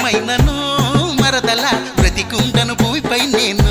నిమిషమైనను మరదల బ్రతికుండను భూమిపై నేను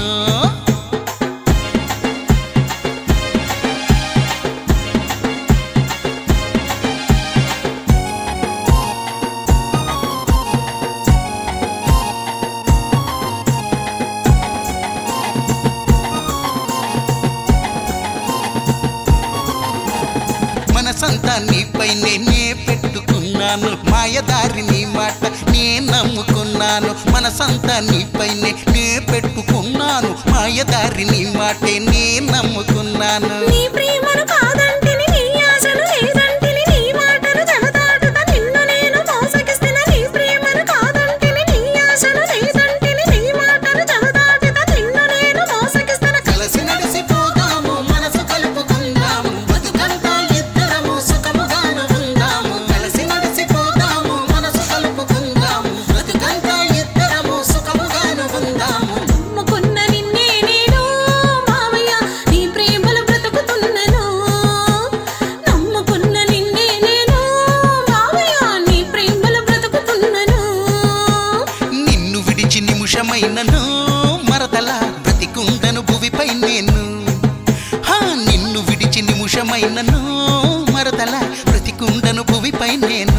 మనసంతా నీపై నేనే పెట్టుకున్నాను మాయదారి నీ మాట నే నమ్ముకున్నాను మనసంతా నీపై నే పెట్టుకున్నాను మాయదారి నీ మాటే నే నమ్ముకున్నాను నీ ప్రేమను కాదంటిని నీ ఆశలు లేదంటిని నీ మాటలు జవదాటుత నిన్ను నేను మోసగిస్తున్న నీ ప్రేమను కాదంటిని నీ ఆశలు లేదంటిని నీ మాటలు జవదాటుత నిన్ను నేను మోసగిస్తున్న కలిసి నడిసిపోదాము మనసు కలుపుకుందాము బతుకంతా ఇద్దరము సుఖముగాను ఉందాము కలిసి నడిసిపోదాము మనసు కలుపుకుందాము బతుకంతా ఇద్దరము సుఖముగాను ఉందాము నమ్ముకున్న నిన్నే నేను మావయ్య నీ ప్రేమలు బ్రతుకుతున్నను నమ్ముకున్న నిన్నే నేను మావయ్య నీ ప్రేమలు బ్రతుకుతున్నను నిన్ను విడిచి నిమిషమైనను మరదల బ్రతికుండను భువిపై నేను హా నిన్ను విడిచి నిమిషమైనను మరదల బ్రతికుండను భువిపై నేను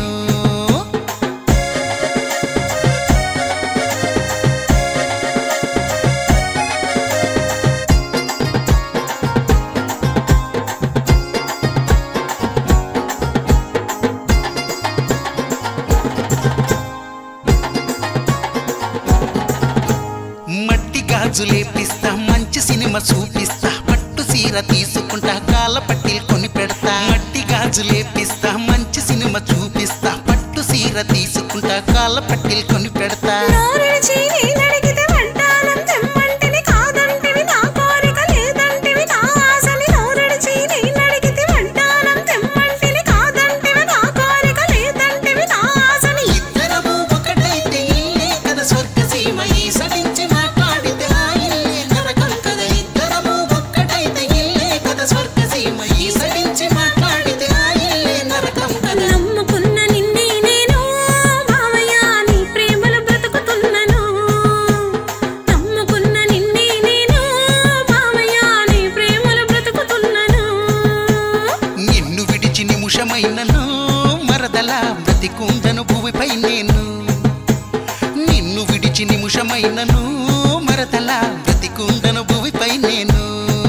మట్టి గాజులేపిస్తా మంచి సినిమా చూపిస్తా పట్టు సీర తీసుకుంటా కాల పట్టీలు కొని పెడతా మట్టి గాజులేపిస్తా మంచి సినిమా చూపిస్తా పట్టు సీర తీసుకుంటా కాల పట్టీలు కొని పెడతా నోరిడిచి నేనడిగితే వంటానం తెమ్మంటివి కాదంటివి నా కోరిక లేదంటివి నా ఆశని నోరిడిచి నేనడిగితే వంటానం తెమ్మంటివి కాదంటివి నా కోరిక లేదంటివి నా ఆశని ఇద్దరము ఒకటైతే ఇల్లే కదా స్వర్గ సీమ ఈ సడించి మాట్లాడితే ఆ ఇల్లే నరకం కదా ఇద్దరము ఒక్కటైతే ఇల్లే కదా స్వర్గ సీమ ఈ సడించి మాట్లాడితే ఆ ఇల్లే నరకం కదా నమ్ముకున్న నిన్నే నేను మావయ్య నీ ప్రేమలు బ్రతుకుతున్నను నమ్ముకున్న నిన్నే నేను మావయ్య నీ ప్రేమలు బ్రతుకుతున్నను నిన్ను విడిచి నిమిషమైనను మరదల బ్రతికుందను భూమిపై నేను నిన్ను విడిచి నిమిషమైనను మరదల బ్రతికుందను భూమిపై నేను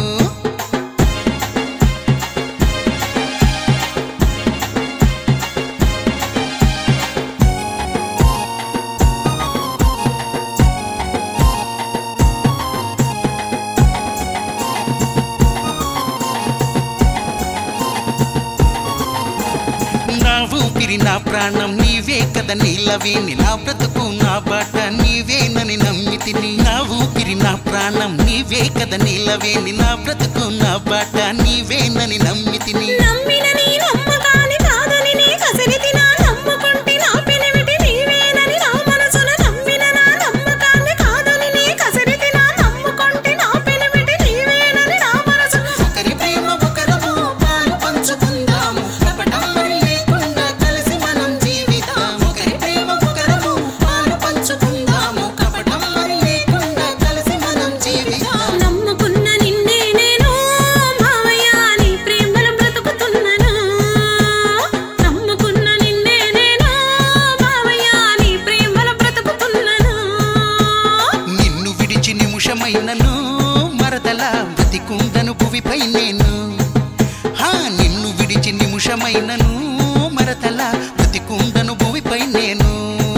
నా ఊపిరి నా ప్రాణం నీవే కదా నీలవేని నా బ్రతుకు నా బాట నీవేనని నమ్మితిని నా ఊపిరి నా ప్రాణం నీవే కదా నీలవేని నా బ్రతుకు నా బాట నీవేనని నమ్మితిని నమ్మిన నీ నమ్మకాన్ని కాదని నీ కసిరితి నా నమ్ముకుంటే నా పెనిమిటి నీవేనని నా మనసున నమ్మిన నా నమ్మకాన్ని కాదని నీ కసిరితి నా నమ్ముకుంటే నా పెనిమిటి నీవేనని నా మనసున ఒకరి ప్రేమ ఒకరము పాలు పంచుకుందాము కపటం మరి లేకుండా కలిసి మనం జీవితాం ఒకరి ప్రేమ ఒకరము పాలు పంచుకుందాము కపటం మరి లేకుండా కలిసి మనం జీవితాం నమ్ముకున్న నిన్నే నేను మావయ్య నీ ప్రేమలు బ్రతుకుతున్నను నమ్ముకున్న నిన్నే నేను మావయ్య నీ ప్రేమలు బ్రతుకుతున్నను నిన్ను విడిచి నిమిషమైనను మరదల బ్రతికుందను భువిపై నేను హా నిన్ను విడిచి నిమిషమైనను మరదల బ్రతికుందను భువిపై నేను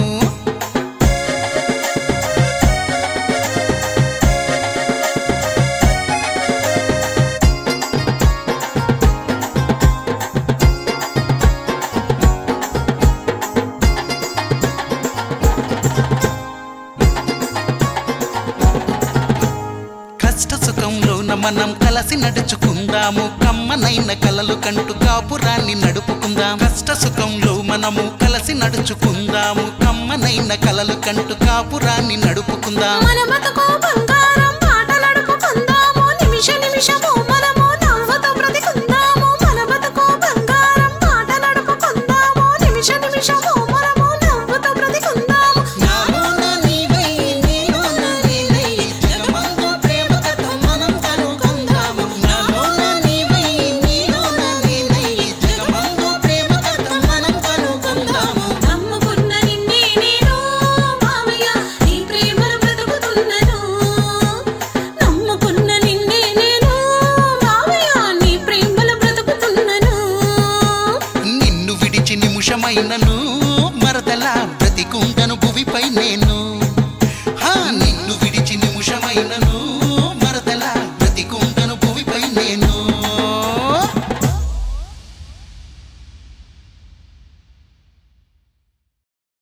కష్ట సుఖంలోన మనం కలిసి నడుచుకుందాము కమ్మనైన కలలు కంటూ కాపురాన్ని నడుపుకుందాం కష్ట సుఖంలో మనము కలిసి నడుచుకుందాము కమ్మనైన కలలు కంటూ కాపురాన్ని నడుపుకుందాం మన బతుకు బంగారం మాట నడుపుకుందాము నిమిష నిమిషము మనము నవ్వుతూ బ్రతికుందాము మన బతుకు బంగారం మాట నడుపుకుందాము నిమిష నిమిషము మనము నవ్వుతూ బ్రతికుందాము నా నన్ను